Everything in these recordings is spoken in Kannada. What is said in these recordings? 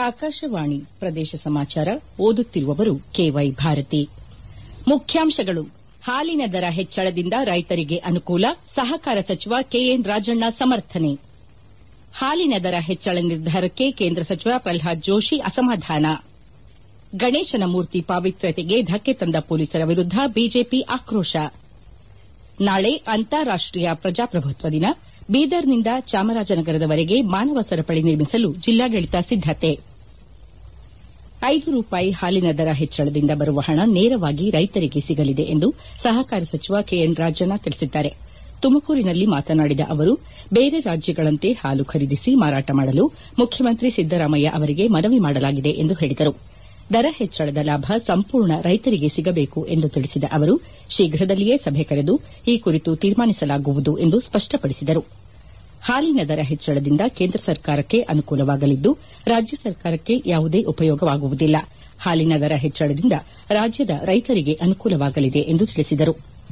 ಆಕಾಶವಾಣಿ ಪ್ರದೇಶ ಸಮಾಚಾರ ಓದುತ್ತಿರುವವರು ಕೆವೈ ಭಾರತಿ ಮುಖ್ಯಾಂಶಗಳು ಹಾಲಿನ ದರ ಹೆಚ್ಚಳದಿಂದ ರೈತರಿಗೆ ಅನುಕೂಲ ಸಹಕಾರ ಸಚಿವ ಕೆಎನ್ ರಾಜಣ್ಣ ಸಮರ್ಥನೆ ಹಾಲಿನ ದರ ಹೆಚ್ಚಳ ನಿರ್ಧಾರಕ್ಕೆ ಕೇಂದ್ರ ಸಚಿವ ಪ್ರಲ್ಹಾದ್ ಜೋಶಿ ಅಸಮಾಧಾನ ಗಣೇಶನ ಮೂರ್ತಿ ಪಾವಿತ್ರ್ಯತೆಗೆ ಧಕ್ಕೆ ತಂದ ಪೊಲೀಸರ ವಿರುದ್ದ ಬಿಜೆಪಿ ಆಕ್ರೋಶ ನಾಳೆ ಅಂತಾರಾಷ್ಟೀಯ ಪ್ರಜಾಪ್ರಭುತ್ವ ದಿನ ಬೀದರ್ನಿಂದ ಚಾಮರಾಜನಗರದವರೆಗೆ ಮಾನವ ಸರಪಳಿ ನಿರ್ಮಿಸಲು ಜಿಲ್ಲಾಡಳಿತ ಸಿದ್ದತೆ ಐದು ರೂಪಾಯಿ ಹಾಲಿನ ದರ ಹೆಚ್ಚಳದಿಂದ ಬರುವ ಹಣ ನೇರವಾಗಿ ರೈತರಿಗೆ ಸಿಗಲಿದೆ ಎಂದು ಸಹಕಾರ ಸಚಿವ ಕೆಎನ್ ರಾಜಣ್ಣ ತಿಳಿಸಿದ್ದಾರೆ ತುಮಕೂರಿನಲ್ಲಿ ಮಾತನಾಡಿದ ಅವರು ಬೇರೆ ರಾಜ್ಯಗಳಂತೆ ಹಾಲು ಖರೀದಿಸಿ ಮಾರಾಟ ಮಾಡಲು ಮುಖ್ಯಮಂತ್ರಿ ಸಿದ್ದರಾಮಯ್ಯ ಅವರಿಗೆ ಮನವಿ ಮಾಡಲಾಗಿದೆ ಎಂದು ಹೇಳಿದರು ದರ ಹೆಚ್ಚಳದ ಲಾಭ ಸಂಪೂರ್ಣ ರೈತರಿಗೆ ಸಿಗಬೇಕು ಎಂದು ತಿಳಿಸಿದ ಅವರು ಶೀಘ್ರದಲ್ಲಿಯೇ ಸಭೆ ಕರೆದು ಈ ಕುರಿತು ತೀರ್ಮಾನಿಸಲಾಗುವುದು ಎಂದು ಸ್ಪಷ್ಟಪಡಿಸಿದರು ಹಾಲಿನ ದರ ಹೆಚ್ಚಳದಿಂದ ಕೇಂದ್ರ ಸರ್ಕಾರಕ್ಕೆ ಅನುಕೂಲವಾಗಲಿದ್ದು ರಾಜ್ಯ ಸರ್ಕಾರಕ್ಕೆ ಯಾವುದೇ ಉಪಯೋಗವಾಗುವುದಿಲ್ಲ ಹಾಲಿನ ದರ ಹೆಚ್ಚಳದಿಂದ ರಾಜ್ಯದ ರೈತರಿಗೆ ಅನುಕೂಲವಾಗಲಿದೆ ಎಂದು ತಿಳಿಸಿದರು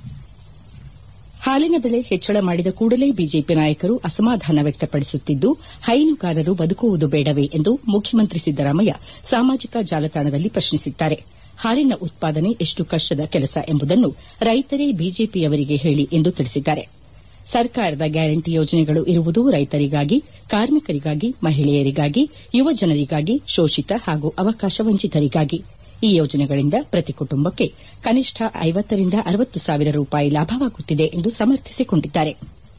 ಹಾಲಿನ ಬೆಲೆ ಹೆಚ್ಚಳ ಮಾಡಿದ ಕೂಡಲೇ ಬಿಜೆಪಿ ನಾಯಕರು ಅಸಮಾಧಾನ ವ್ಯಕ್ತಪಡಿಸುತ್ತಿದ್ದು ಹೈನುಗಾರರು ಬದುಕುವುದು ಬೇಡವೇ ಎಂದು ಮುಖ್ಯಮಂತ್ರಿ ಸಿದ್ದರಾಮಯ್ಯ ಸಾಮಾಜಿಕ ಜಾಲತಾಣದಲ್ಲಿ ಪ್ರಶ್ನಿಸಿದ್ದಾರೆ ಹಾಲಿನ ಉತ್ಪಾದನೆ ಎಷ್ಟು ಕಷ್ಟದ ಕೆಲಸ ಎಂಬುದನ್ನು ರೈತರೇ ಬಿಜೆಪಿಯವರಿಗೆ ಹೇಳಿ ಎಂದು ತಿಳಿಸಿದ್ದಾರೆ ಸರ್ಕಾರದ ಗ್ಯಾರಂಟಿ ಯೋಜನೆಗಳು ಇರುವುದು ರೈತರಿಗಾಗಿ ಕಾರ್ಮಿಕರಿಗಾಗಿ ಮಹಿಳೆಯರಿಗಾಗಿ ಯುವಜನರಿಗಾಗಿ ಶೋಷಿತ ಹಾಗೂ ಅವಕಾಶ ವಂಚಿತರಿಗಾಗಿ ಈ ಯೋಜನೆಗಳಿಂದ ಪ್ರತಿ ಕುಟುಂಬಕ್ಕೆ ಕನಿಷ್ಠ ಐವತ್ತರಿಂದ ಅರವತ್ತು ಸಾವಿರ ರೂಪಾಯಿ ಲಾಭವಾಗುತ್ತಿದೆ ಎಂದು ಸಮರ್ಥಿಸಿಕೊಂಡಿದ್ದಾರೆ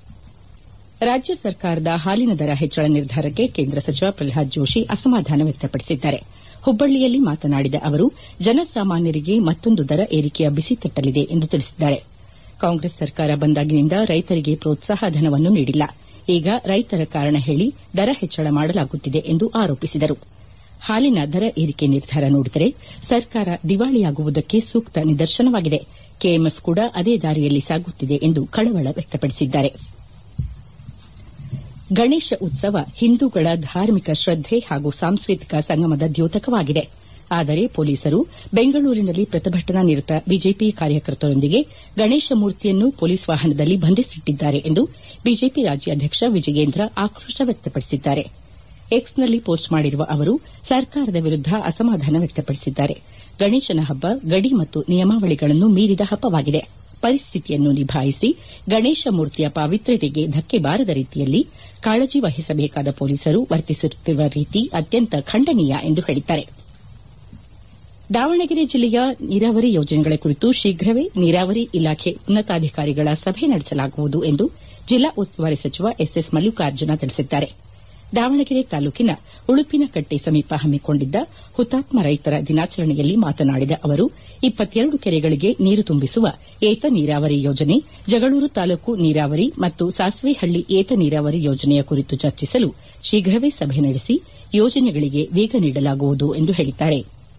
ರಾಜ್ಯ ಸರ್ಕಾರದ ಹಾಲಿನ ದರ ಹೆಚ್ಚಳ ನಿರ್ಧಾರಕ್ಕೆ ಕೇಂದ್ರ ಸಚಿವ ಪ್ರಲ್ಹಾದ್ ಜೋಶಿ ಅಸಮಾಧಾನ ವ್ಯಕ್ತಪಡಿಸಿದ್ದಾರೆ ಹುಬ್ಬಳ್ಳಿಯಲ್ಲಿ ಮಾತನಾಡಿದ ಅವರು ಜನಸಾಮಾನ್ಯರಿಗೆ ಮತ್ತೊಂದು ದರ ಏರಿಕೆಯ ಬಿಸಿ ತಟ್ಟಲಿದೆ ಎಂದು ತಿಳಿಸಿದ್ದಾರೆ ಕಾಂಗ್ರೆಸ್ ಸರ್ಕಾರ ಬಂದಾಗಿನಿಂದ ರೈತರಿಗೆ ಪ್ರೋತ್ಸಾಹ ಧನವನ್ನು ನೀಡಿಲ್ಲ ಈಗ ರೈತರ ಕಾರಣ ಹೇಳಿ ದರ ಹೆಚ್ಚಳ ಮಾಡಲಾಗುತ್ತಿದೆ ಎಂದು ಆರೋಪಿಸಿದರು ಹಾಲಿನ ದರ ಏರಿಕೆ ನಿರ್ಧಾರ ನೋಡಿದರೆ ಸರ್ಕಾರ ದಿವಾಳಿಯಾಗುವುದಕ್ಕೆ ಸೂಕ್ತ ನಿದರ್ಶನವಾಗಿದೆ ಕೆಎಂಎಫ್ ಕೂಡ ಅದೇ ದಾರಿಯಲ್ಲಿ ಸಾಗುತ್ತಿದೆ ಎಂದು ಕಳವಳ ವ್ಯಕ್ತಪಡಿಸಿದ್ದಾರೆ ಗಣೇಶ ಉತ್ಸವ ಹಿಂದೂಗಳ ಧಾರ್ಮಿಕ ಶ್ರದ್ದೆ ಹಾಗೂ ಸಾಂಸ್ಕೃತಿಕ ಸಂಗಮದ ದ್ಯೋತಕವಾಗಿದೆ ಆದರೆ ಪೊಲೀಸರು ಬೆಂಗಳೂರಿನಲ್ಲಿ ಪ್ರತಿಭಟನಾ ನಿರತ ಬಿಜೆಪಿ ಕಾರ್ಯಕರ್ತರೊಂದಿಗೆ ಗಣೇಶ ಮೂರ್ತಿಯನ್ನು ಪೊಲೀಸ್ ವಾಹನದಲ್ಲಿ ಬಂಧಿಸಿಟ್ಟಿದ್ದಾರೆ ಎಂದು ಬಿಜೆಪಿ ರಾಜ್ಯಾಧ್ಯಕ್ಷ ವಿಜಯೇಂದ್ರ ಆಕ್ರೋಶ ವ್ಯಕ್ತಪಡಿಸಿದ್ದಾರೆ ಎಕ್ಸ್ನಲ್ಲಿ ಪೋಸ್ಟ್ ಮಾಡಿರುವ ಅವರು ಸರ್ಕಾರದ ವಿರುದ್ದ ಅಸಮಾಧಾನ ವ್ಯಕ್ತಪಡಿಸಿದ್ದಾರೆ ಗಣೇಶನ ಹಬ್ಬ ಗಡಿ ಮತ್ತು ನಿಯಮಾವಳಿಗಳನ್ನು ಮೀರಿದ ಹಬ್ಬವಾಗಿದೆ ಪರಿಸ್ಥಿತಿಯನ್ನು ನಿಭಾಯಿಸಿ ಗಣೇಶ ಮೂರ್ತಿಯ ಪಾವಿತ್ರ್ಯತೆಗೆ ಧಕ್ಕೆ ಬಾರದ ರೀತಿಯಲ್ಲಿ ಕಾಳಜಿ ವಹಿಸಬೇಕಾದ ಪೊಲೀಸರು ವರ್ತಿಸುತ್ತಿರುವ ರೀತಿ ಅತ್ಯಂತ ಖಂಡನೀಯ ಎಂದು ಹೇಳಿದ್ದಾರೆ ದಾವಣಗೆರೆ ಜಿಲ್ಲೆಯ ನೀರಾವರಿ ಯೋಜನೆಗಳ ಕುರಿತು ಶೀಘ್ರವೇ ನೀರಾವರಿ ಇಲಾಖೆ ಉನ್ನತಾಧಿಕಾರಿಗಳ ಸಭೆ ನಡೆಸಲಾಗುವುದು ಎಂದು ಜಿಲ್ಲಾ ಉಸ್ತುವಾರಿ ಸಚಿವ ಎಸ್ಎಸ್ ಮಲ್ಲಿಕಾರ್ಜುನ ತಿಳಿಸಿದ್ದಾರೆ ದಾವಣಗೆರೆ ತಾಲೂಕಿನ ಉಳುಪಿನಕಟ್ಟೆ ಸಮೀಪ ಹಮ್ಮಿಕೊಂಡಿದ್ದ ಹುತಾತ್ಮ ರೈತರ ದಿನಾಚರಣೆಯಲ್ಲಿ ಮಾತನಾಡಿದ ಅವರು ಇಪ್ಪತ್ತೆರಡು ಕೆರೆಗಳಿಗೆ ನೀರು ತುಂಬಿಸುವ ಏತ ನೀರಾವರಿ ಯೋಜನೆ ಜಗಳೂರು ತಾಲೂಕು ನೀರಾವರಿ ಮತ್ತು ಸಾಸ್ವೆಹಳ್ಳಿ ಏತ ನೀರಾವರಿ ಯೋಜನೆಯ ಕುರಿತು ಚರ್ಚಿಸಲು ಶೀಘ್ರವೇ ಸಭೆ ನಡೆಸಿ ಯೋಜನೆಗಳಿಗೆ ವೇಗ ನೀಡಲಾಗುವುದು ಎಂದು ಹೇಳಿದ್ದಾರೆ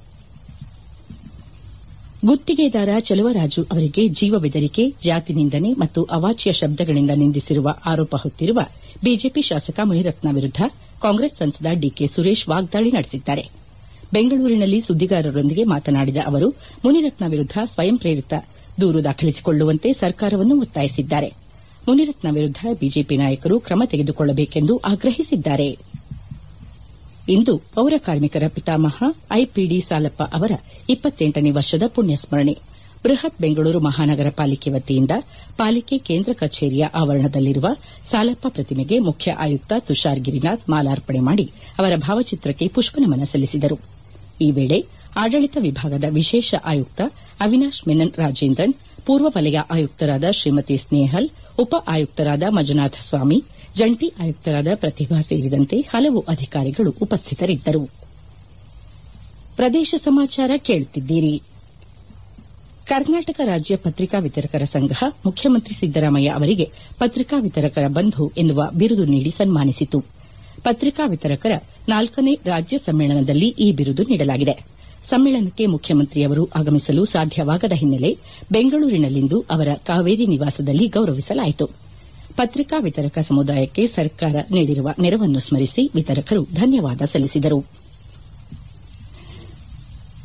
ಗುತ್ತಿಗೆದಾರ ಚಲುವರಾಜು ಅವರಿಗೆ ಜೀವ ಬೆದರಿಕೆ ಜಾತಿ ನಿಂದನೆ ಮತ್ತು ಅವಾಚ್ಯ ಶಬ್ದಗಳಿಂದ ನಿಂದಿಸಿರುವ ಆರೋಪ ಹೊತ್ತಿರುವ ಬಿಜೆಪಿ ಶಾಸಕ ಮುನಿರತ್ನ ವಿರುದ್ದ ಕಾಂಗ್ರೆಸ್ ಸಂಸದ ಡಿಕೆ ಸುರೇಶ್ ವಾಗ್ದಾಳಿ ನಡೆಸಿದ್ದಾರೆ ಬೆಂಗಳೂರಿನಲ್ಲಿ ಸುದ್ದಿಗಾರರೊಂದಿಗೆ ಮಾತನಾಡಿದ ಅವರು ಮುನಿರತ್ನ ವಿರುದ್ದ ಸ್ವಯಂ ಪ್ರೇರಿತ ದೂರು ದಾಖಲಿಸಿಕೊಳ್ಳುವಂತೆ ಸರ್ಕಾರವನ್ನು ಒತ್ತಾಯಿಸಿದ್ದಾರೆ ಮುನಿರತ್ನ ವಿರುದ್ದ ಬಿಜೆಪಿ ನಾಯಕರು ಕ್ರಮ ತೆಗೆದುಕೊಳ್ಳಬೇಕೆಂದು ಆಗ್ರಹಿಸಿದ್ದಾರೆ ಇಂದು ಪೌರ ಕಾರ್ಮಿಕರ ಪಿತಾಮಹ ಐಪಿಡಿ ಸಾಲಪ್ಪ ಅವರ ಇಪ್ಪತ್ತೆಂಟನೇ ವರ್ಷದ ಪುಣ್ಯಸ್ಮರಣೆ ಬೃಹತ್ ಬೆಂಗಳೂರು ಮಹಾನಗರ ಪಾಲಿಕೆ ವತಿಯಿಂದ ಪಾಲಿಕೆ ಕೇಂದ್ರ ಕಚೇರಿಯ ಆವರಣದಲ್ಲಿರುವ ಸಾಲಪ್ಪ ಪ್ರತಿಮೆಗೆ ಮುಖ್ಯ ಆಯುಕ್ತ ತುಷಾರ್ ಗಿರಿನಾಥ್ ಮಾಲಾರ್ಪಣೆ ಮಾಡಿ ಅವರ ಭಾವಚಿತ್ರಕ್ಕೆ ಪುಷ್ಪನಮನ ಸಲ್ಲಿಸಿದರು ಈ ವೇಳೆ ಆಡಳಿತ ವಿಭಾಗದ ವಿಶೇಷ ಆಯುಕ್ತ ಅವಿನಾಶ್ ಮೆನನ್ ರಾಜೇಂದ್ರನ್ ಪೂರ್ವ ವಲಯ ಆಯುಕ್ತರಾದ ಶ್ರೀಮತಿ ಸ್ನೇಹಲ್ ಉಪ ಆಯುಕ್ತರಾದ ಮಂಜುನಾಥ ಸ್ವಾಮಿ ಜಂಟಿ ಆಯುಕ್ತರಾದ ಪ್ರತಿಭಾ ಸೇರಿದಂತೆ ಹಲವು ಅಧಿಕಾರಿಗಳು ಉಪಸ್ಥಿತರಿದ್ದರು ಪ್ರದೇಶ ಸಮಾಚಾರ ಕೇಳುತ್ತಿದ್ದೀರಿ ಕರ್ನಾಟಕ ರಾಜ್ಯ ಪತ್ರಿಕಾ ವಿತರಕರ ಸಂಘ ಮುಖ್ಯಮಂತ್ರಿ ಸಿದ್ದರಾಮಯ್ಯ ಅವರಿಗೆ ಪತ್ರಿಕಾ ವಿತರಕರ ಬಂಧು ಎನ್ನುವ ಬಿರುದು ನೀಡಿ ಸನ್ಮಾನಿಸಿತು ಪತ್ರಿಕಾ ವಿತರಕರ ನಾಲ್ಕನೇ ರಾಜ್ಯ ಸಮ್ಮೇಳನದಲ್ಲಿ ಈ ಬಿರುದು ನೀಡಲಾಗಿದೆ ಸಮ್ಮೇಳನಕ್ಕೆ ಮುಖ್ಯಮಂತ್ರಿಯವರು ಆಗಮಿಸಲು ಸಾಧ್ಯವಾಗದ ಹಿನ್ನೆಲೆ ಬೆಂಗಳೂರಿನಲ್ಲಿಂದು ಅವರ ಕಾವೇರಿ ನಿವಾಸದಲ್ಲಿ ಗೌರವಿಸಲಾಯಿತು ಪತ್ರಿಕಾ ವಿತರಕ ಸಮುದಾಯಕ್ಕೆ ಸರ್ಕಾರ ನೀಡಿರುವ ನೆರವನ್ನು ಸ್ಮರಿಸಿ ವಿತರಕರು ಧನ್ಯವಾದ ಸಲ್ಲಿಸಿದರು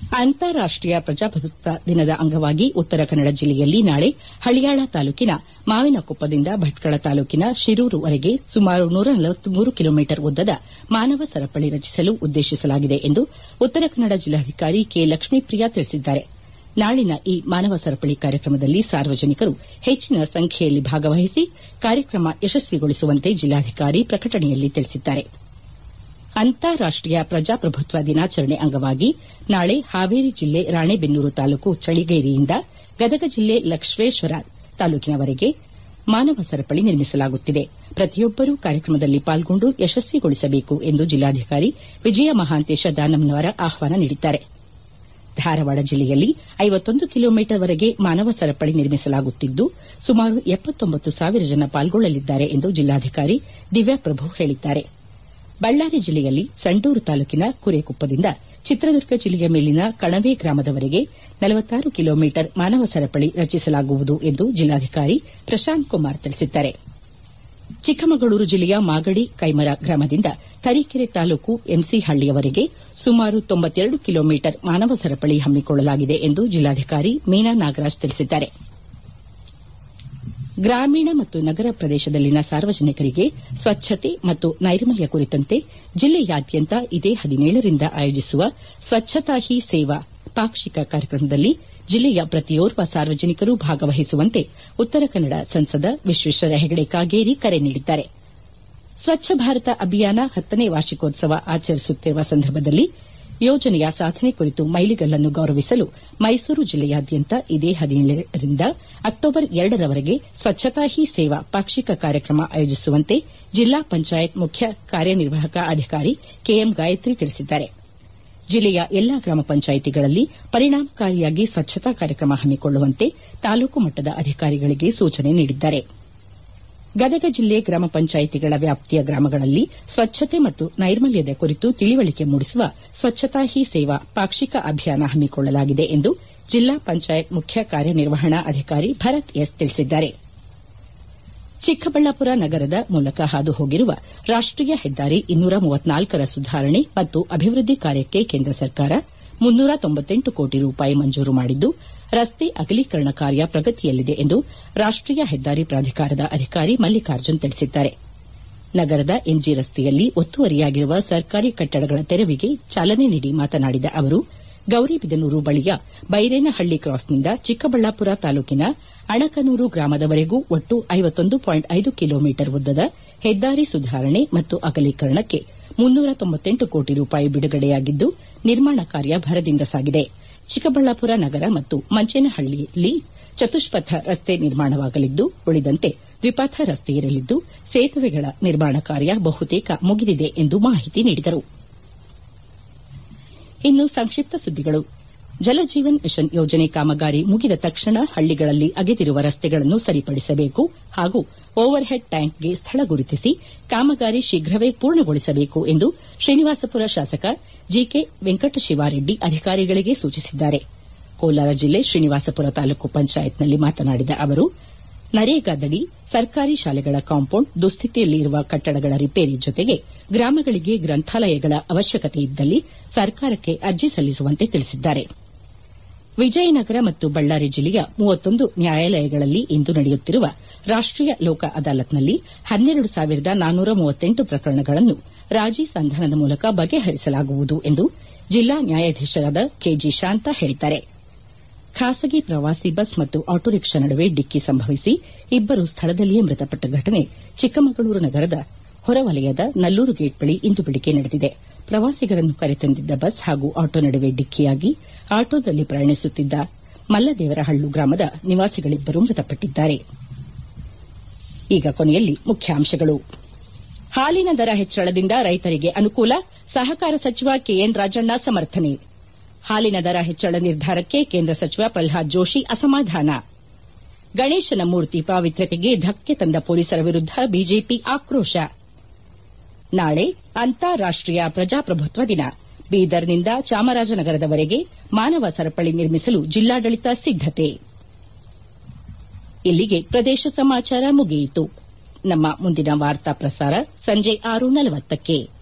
ಅಂತಾರಾಷ್ಟೀಯ ಪ್ರಜಾಪ್ರಭುತ್ವ ದಿನದ ಅಂಗವಾಗಿ ಉತ್ತರ ಕನ್ನಡ ಜಿಲ್ಲೆಯಲ್ಲಿ ನಾಳೆ ಹಳಿಯಾಳ ತಾಲೂಕಿನ ಮಾವಿನಕೊಪ್ಪದಿಂದ ಭಟ್ಕಳ ತಾಲೂಕಿನ ಶಿರೂರುವರೆಗೆ ಸುಮಾರು ನೂರ ನಲವತ್ಮೂರು ಕಿಲೋಮೀಟರ್ ಉದ್ದದ ಮಾನವ ಸರಪಳಿ ರಚಿಸಲು ಉದ್ದೇಶಿಸಲಾಗಿದೆ ಎಂದು ಉತ್ತರ ಕನ್ನಡ ಜಿಲ್ಲಾಧಿಕಾರಿ ಕೆ ಲಕ್ಷ್ಮೀಪ್ರಿಯಾ ತಿಳಿಸಿದ್ದಾರೆ ನಾಳಿನ ಈ ಮಾನವ ಸರಪಳಿ ಕಾರ್ಯಕ್ರಮದಲ್ಲಿ ಸಾರ್ವಜನಿಕರು ಹೆಚ್ಚಿನ ಸಂಖ್ಯೆಯಲ್ಲಿ ಭಾಗವಹಿಸಿ ಕಾರ್ಯಕ್ರಮ ಯಶಸ್ವಿಗೊಳಿಸುವಂತೆ ಜಿಲ್ಲಾಧಿಕಾರಿ ಪ್ರಕಟಣೆಯಲ್ಲಿ ತಿಳಿಸಿದ್ದಾರೆ ಅಂತಾರಾಷ್ಟೀಯ ಪ್ರಜಾಪ್ರಭುತ್ವ ದಿನಾಚರಣೆ ಅಂಗವಾಗಿ ನಾಳೆ ಹಾವೇರಿ ಜಿಲ್ಲೆ ರಾಣೆಬೆನ್ನೂರು ತಾಲೂಕು ಚಳಿಗೇರಿಯಿಂದ ಗದಗ ಜಿಲ್ಲೆ ಲಕ್ಷ್ಮೇಶ್ವರ ತಾಲೂಕಿನವರೆಗೆ ಮಾನವ ಸರಪಳಿ ನಿರ್ಮಿಸಲಾಗುತ್ತಿದೆ ಪ್ರತಿಯೊಬ್ಬರೂ ಕಾರ್ಯಕ್ರಮದಲ್ಲಿ ಪಾಲ್ಗೊಂಡು ಯಶಸ್ವಿಗೊಳಿಸಬೇಕು ಎಂದು ಜಿಲ್ಲಾಧಿಕಾರಿ ವಿಜಯ ಮಹಾಂತೇಶ ದಾನಮ್ಮನವರ ಆಹ್ವಾನ ನೀಡಿದ್ದಾರೆ ಧಾರವಾಡ ಜಿಲ್ಲೆಯಲ್ಲಿ ಐವತ್ತೊಂದು ಕಿಲೋಮೀಟರ್ವರೆಗೆ ಮಾನವ ಸರಪಳಿ ನಿರ್ಮಿಸಲಾಗುತ್ತಿದ್ದು ಸುಮಾರು ಎಪ್ಪತ್ತೊಂಬತ್ತು ಸಾವಿರ ಜನ ಪಾಲ್ಗೊಳ್ಳಲಿದ್ದಾರೆ ಎಂದು ಜಿಲ್ಲಾಧಿಕಾರಿ ದಿವ್ಯಾಪ್ರಭು ಹೇಳಿದ್ದಾರೆ ಬಳ್ಳಾರಿ ಜಿಲ್ಲೆಯಲ್ಲಿ ಸಂಡೂರು ತಾಲೂಕಿನ ಕುರೇಕೊಪ್ಪದಿಂದ ಚಿತ್ರದುರ್ಗ ಜಿಲ್ಲೆಯ ಮೇಲಿನ ಕಣವೆ ಗ್ರಾಮದವರೆಗೆ ನಲವತ್ತಾರು ಕಿಲೋಮೀಟರ್ ಮಾನವ ಸರಪಳಿ ರಚಿಸಲಾಗುವುದು ಎಂದು ಜಿಲ್ಲಾಧಿಕಾರಿ ಪ್ರಶಾಂತ್ ಕುಮಾರ್ ತಿಳಿಸಿದ್ದಾರೆ ಚಿಕ್ಕಮಗಳೂರು ಜಿಲ್ಲೆಯ ಮಾಗಡಿ ಕೈಮರ ಗ್ರಾಮದಿಂದ ತರೀಕೆರೆ ತಾಲೂಕು ಎಂಸಿಹಳ್ಳಿಯವರೆಗೆ ಸುಮಾರು ತೊಂಬತ್ತೆರಡು ಕಿಲೋಮೀಟರ್ ಮಾನವ ಸರಪಳಿ ಹಮ್ಮಿಕೊಳ್ಳಲಾಗಿದೆ ಎಂದು ಜಿಲ್ಲಾಧಿಕಾರಿ ಮೀನಾ ನಾಗರಾಜ್ ತಿಳಿಸಿದ್ದಾರೆ ಗ್ರಾಮೀಣ ಮತ್ತು ನಗರ ಪ್ರದೇಶದಲ್ಲಿನ ಸಾರ್ವಜನಿಕರಿಗೆ ಸ್ವಚ್ಛತೆ ಮತ್ತು ನೈರ್ಮಲ್ಯ ಕುರಿತಂತೆ ಜಿಲ್ಲೆಯಾದ್ಯಂತ ಇದೇ ಹದಿನೇಳರಿಂದ ಆಯೋಜಿಸುವ ಸ್ವಚ್ಛತಾ ಹಿ ಸೇವಾ ಪಾಕ್ಷಿಕ ಕಾರ್ಯಕ್ರಮದಲ್ಲಿ ಜಿಲ್ಲೆಯ ಪ್ರತಿಯೋರ್ವ ಸಾರ್ವಜನಿಕರು ಭಾಗವಹಿಸುವಂತೆ ಉತ್ತರ ಕನ್ನಡ ಸಂಸದ ವಿಶ್ವೇಶ್ವರ ಹೆಗಡೆ ಕಾಗೇರಿ ಕರೆ ನೀಡಿದ್ದಾರೆ ಸ್ವಚ್ಛ ಭಾರತ ಅಭಿಯಾನ ಹತ್ತನೇ ವಾರ್ಷಿಕೋತ್ಸವ ಆಚರಿಸುತ್ತಿರುವ ಸಂದರ್ಭದಲ್ಲಿ ಯೋಜನೆಯ ಸಾಧನೆ ಕುರಿತು ಮೈಲಿಗಲ್ಲನ್ನು ಗೌರವಿಸಲು ಮೈಸೂರು ಜಿಲ್ಲೆಯಾದ್ಯಂತ ಇದೇ ಹದಿನೇಳರಿಂದ ಅಕ್ಟೋಬರ್ ಎರಡರವರೆಗೆ ಸ್ವಚ್ಛತಾ ಹಿ ಸೇವಾ ಪಾಕ್ಷಿಕ ಕಾರ್ಯಕ್ರಮ ಆಯೋಜಿಸುವಂತೆ ಜಿಲ್ಲಾ ಪಂಚಾಯತ್ ಮುಖ್ಯ ಕಾರ್ಯನಿರ್ವಾಹಕ ಅಧಿಕಾರಿ ಕೆಎಂ ಗಾಯತ್ರಿ ತಿಳಿಸಿದ್ದಾರೆ ಜಿಲ್ಲೆಯ ಎಲ್ಲಾ ಗ್ರಾಮ ಪಂಚಾಯಿತಿಗಳಲ್ಲಿ ಪರಿಣಾಮಕಾರಿಯಾಗಿ ಸ್ವಚ್ಛತಾ ಕಾರ್ಯಕ್ರಮ ಹಮ್ಮಿಕೊಳ್ಳುವಂತೆ ತಾಲೂಕು ಮಟ್ಟದ ಅಧಿಕಾರಿಗಳಿಗೆ ಸೂಚನೆ ನೀಡಿದ್ದಾರೆ ಗದಗ ಜಿಲ್ಲೆ ಗ್ರಾಮ ಪಂಚಾಯಿತಿಗಳ ವ್ಯಾಪ್ತಿಯ ಗ್ರಾಮಗಳಲ್ಲಿ ಸ್ವಚ್ಛತೆ ಮತ್ತು ನೈರ್ಮಲ್ಯದ ಕುರಿತು ತಿಳಿವಳಿಕೆ ಮೂಡಿಸುವ ಸ್ವಚ್ಛತಾ ಹಿ ಸೇವಾ ಪಾಕ್ಷಿಕ ಅಭಿಯಾನ ಹಮ್ಮಿಕೊಳ್ಳಲಾಗಿದೆ ಎಂದು ಜಿಲ್ಲಾ ಪಂಚಾಯತ್ ಮುಖ್ಯ ಕಾರ್ಯನಿರ್ವಹಣಾ ಅಧಿಕಾರಿ ಭರತ್ ಎಸ್ ತಿಳಿಸಿದ್ದಾರೆ ಚಿಕ್ಕಬಳ್ಳಾಪುರ ನಗರದ ಮೂಲಕ ಹಾದು ಹೋಗಿರುವ ರಾಷ್ಟೀಯ ಹೆದ್ದಾರಿ ಇನ್ನೂರ ಮೂವತ್ನಾಲ್ಕರ ಸುಧಾರಣೆ ಮತ್ತು ಅಭಿವೃದ್ದಿ ಕಾರ್ಯಕ್ಕೆ ಕೇಂದ್ರ ಸರ್ಕಾರ ಮುನ್ನೂರ ತೊಂಬತ್ತೆಂಟು ಕೋಟಿ ರೂಪಾಯಿ ಮಂಜೂರು ಮಾಡಿದ್ದು ರಸ್ತೆ ಅಗಲೀಕರಣ ಕಾರ್ಯ ಪ್ರಗತಿಯಲ್ಲಿದೆ ಎಂದು ರಾಷ್ಟೀಯ ಹೆದ್ದಾರಿ ಪ್ರಾಧಿಕಾರದ ಅಧಿಕಾರಿ ಮಲ್ಲಿಕಾರ್ಜುನ್ ತಿಳಿಸಿದ್ದಾರೆ ನಗರದ ಎಂಜಿ ರಸ್ತೆಯಲ್ಲಿ ಒತ್ತುವರಿಯಾಗಿರುವ ಸರ್ಕಾರಿ ಕಟ್ಟಡಗಳ ತೆರವಿಗೆ ಚಾಲನೆ ನೀಡಿ ಮಾತನಾಡಿದ ಅವರು ಗೌರಿಬಿದನೂರು ಬಳಿಯ ಬೈರೇನಹಳ್ಳಿ ಕ್ರಾಸ್ನಿಂದ ಚಿಕ್ಕಬಳ್ಳಾಪುರ ತಾಲೂಕಿನ ಅಣಕನೂರು ಗ್ರಾಮದವರೆಗೂ ಒಟ್ಟು ಐವತ್ತೊಂದು ಪಾಯಿಂಟ್ ಐದು ಕಿಲೋಮೀಟರ್ ಉದ್ದದ ಹೆದ್ದಾರಿ ಸುಧಾರಣೆ ಮತ್ತು ಅಗಲೀಕರಣಕ್ಕೆ ಮುನ್ನೂರ ತೊಂಬತ್ತೆಂಟು ಕೋಟಿ ರೂಪಾಯಿ ಬಿಡುಗಡೆಯಾಗಿದ್ದು ನಿರ್ಮಾಣ ಕಾರ್ಯ ಭರದಿಂದ ಸಾಗಿದೆ ಚಿಕ್ಕಬಳ್ಳಾಪುರ ನಗರ ಮತ್ತು ಮಂಚೇನಹಳ್ಳಿಯಲ್ಲಿ ಚತುಷ್ಪಥ ರಸ್ತೆ ನಿರ್ಮಾಣವಾಗಲಿದ್ದು ಉಳಿದಂತೆ ದ್ವಿಪಥ ರಸ್ತೆ ಇರಲಿದ್ದು ಸೇತುವೆಗಳ ನಿರ್ಮಾಣ ಕಾರ್ಯ ಬಹುತೇಕ ಮುಗಿದಿದೆ ಎಂದು ಮಾಹಿತಿ ನೀಡಿದರು ಇನ್ನು ಸಂಕ್ಷಿಪ್ತ ಸುದ್ದಿಗಳು ಜಲಜೀವನ್ ಮಿಷನ್ ಯೋಜನೆ ಕಾಮಗಾರಿ ಮುಗಿದ ತಕ್ಷಣ ಹಳ್ಳಿಗಳಲ್ಲಿ ಅಗೆದಿರುವ ರಸ್ತೆಗಳನ್ನು ಸರಿಪಡಿಸಬೇಕು ಹಾಗೂ ಓವರ್ ಹೆಡ್ ಟ್ಯಾಂಕ್ಗೆ ಸ್ಥಳ ಗುರುತಿಸಿ ಕಾಮಗಾರಿ ಶೀಘ್ರವೇ ಪೂರ್ಣಗೊಳಿಸಬೇಕು ಎಂದು ಶ್ರೀನಿವಾಸಪುರ ಶಾಸಕ ಜಿಕೆ ವೆಂಕಟಶಿವಾರೆಡ್ಡಿ ಅಧಿಕಾರಿಗಳಿಗೆ ಸೂಚಿಸಿದ್ದಾರೆ ಕೋಲಾರ ಜಿಲ್ಲೆ ಶ್ರೀನಿವಾಸಪುರ ತಾಲೂಕು ಪಂಚಾಯತ್ನಲ್ಲಿ ಮಾತನಾಡಿದ ಅವರು ನರೇಗಾದಡಿ ಸರ್ಕಾರಿ ಶಾಲೆಗಳ ಕಾಂಪೌಂಡ್ ದುಸ್ಥಿತಿಯಲ್ಲಿರುವ ಕಟ್ಟಡಗಳ ರಿಪೇರಿ ಜೊತೆಗೆ ಗ್ರಾಮಗಳಿಗೆ ಗ್ರಂಥಾಲಯಗಳ ಅವಶ್ಯಕತೆ ಇದ್ದಲ್ಲಿ ಸರ್ಕಾರಕ್ಕೆ ಅರ್ಜಿ ಸಲ್ಲಿಸುವಂತೆ ತಿಳಿಸಿದ್ದಾರೆ ವಿಜಯನಗರ ಮತ್ತು ಬಳ್ಳಾರಿ ಜಿಲ್ಲೆಯ ಮೂವತ್ತೊಂದು ನ್ಯಾಯಾಲಯಗಳಲ್ಲಿ ಇಂದು ನಡೆಯುತ್ತಿರುವ ರಾಷ್ಟೀಯ ಲೋಕ ಅದಾಲತ್ನಲ್ಲಿ ಹನ್ನೆರಡು ಸಾವಿರದ ನಾನ್ನೂರ ಮೂವತ್ತೆಂಟು ಪ್ರಕರಣಗಳನ್ನು ರಾಜಿ ಸಂಧಾನದ ಮೂಲಕ ಬಗೆಹರಿಸಲಾಗುವುದು ಎಂದು ಜಿಲ್ಲಾ ನ್ಯಾಯಾಧೀಶರಾದ ಕೆಜಿ ಶಾಂತಾ ಹೇಳಿದ್ದಾರೆ ಖಾಸಗಿ ಪ್ರವಾಸಿ ಬಸ್ ಮತ್ತು ಆಟೋ ರಿಕ್ಷಾ ನಡುವೆ ಡಿಕ್ಕಿ ಸಂಭವಿಸಿ ಇಬ್ಬರು ಸ್ಥಳದಲ್ಲಿಯೇ ಮೃತಪಟ್ಟ ಘಟನೆ ಚಿಕ್ಕಮಗಳೂರು ನಗರದ ಹೊರವಲಯದ ನಲ್ಲೂರು ಗೇಟ್ ಬಳಿ ಇಂದು ಬೆಳಗ್ಗೆ ನಡೆದಿದೆ ಪ್ರವಾಸಿಗರನ್ನು ಕರೆತಂದಿದ್ದ ಬಸ್ ಹಾಗೂ ಆಟೋ ನಡುವೆ ಡಿಕ್ಕಿಯಾಗಿ ಆಟೋದಲ್ಲಿ ಪ್ರಯಾಣಿಸುತ್ತಿದ್ದ ಮಲ್ಲದೇವರಹಳ್ಳು ಗ್ರಾಮದ ನಿವಾಸಿಗಳಿಬ್ಬರು ಮೃತಪಟ್ಟಿದ್ದಾರೆ ಈಗ ಕೊನೆಯಲ್ಲಿ ಮುಖ್ಯಾಂಶಗಳು ಹಾಲಿನ ದರ ಹೆಚ್ಚಳದಿಂದ ರೈತರಿಗೆ ಅನುಕೂಲ ಸಹಕಾರ ಸಚಿವ ಕೆಎನ್ ರಾಜಣ್ಣ ಸಮರ್ಥನೆ ಹಾಲಿನ ದರ ಹೆಚ್ಚಳ ನಿರ್ಧಾರಕ್ಕೆ ಕೇಂದ್ರ ಸಚಿವ ಪ್ರಲ್ಹಾದ್ ಜೋಶಿ ಅಸಮಾಧಾನ ಗಣೇಶನ ಮೂರ್ತಿ ಪಾವಿತ್ರ್ಯತೆಗೆ ಧಕ್ಕೆ ತಂದ ಪೊಲೀಸರ ವಿರುದ್ದ ಬಿಜೆಪಿ ಆಕ್ರೋಶ ನಾಳೆ ಅಂತಾರಾಷ್ಟೀಯ ಪ್ರಜಾಪ್ರಭುತ್ವ ದಿನ ಬೀದರ್ನಿಂದ ಚಾಮರಾಜನಗರದವರೆಗೆ ಮಾನವ ಸರಪಳಿ ನಿರ್ಮಿಸಲು ಜಿಲ್ಲಾಡಳಿತ ಸಿದ್ದತೆ ಇಲ್ಲಿಗೆ ಪ್ರದೇಶ ಸಮಾಚಾರ ಮುಗಿಯಿತು ನಮ್ಮ ಮುಂದಿನ ವಾರ್ತಾ ಪ್ರಸಾರ ಸಂಜೆ ಆರು ನಲವತ್ತಕ್ಕೆ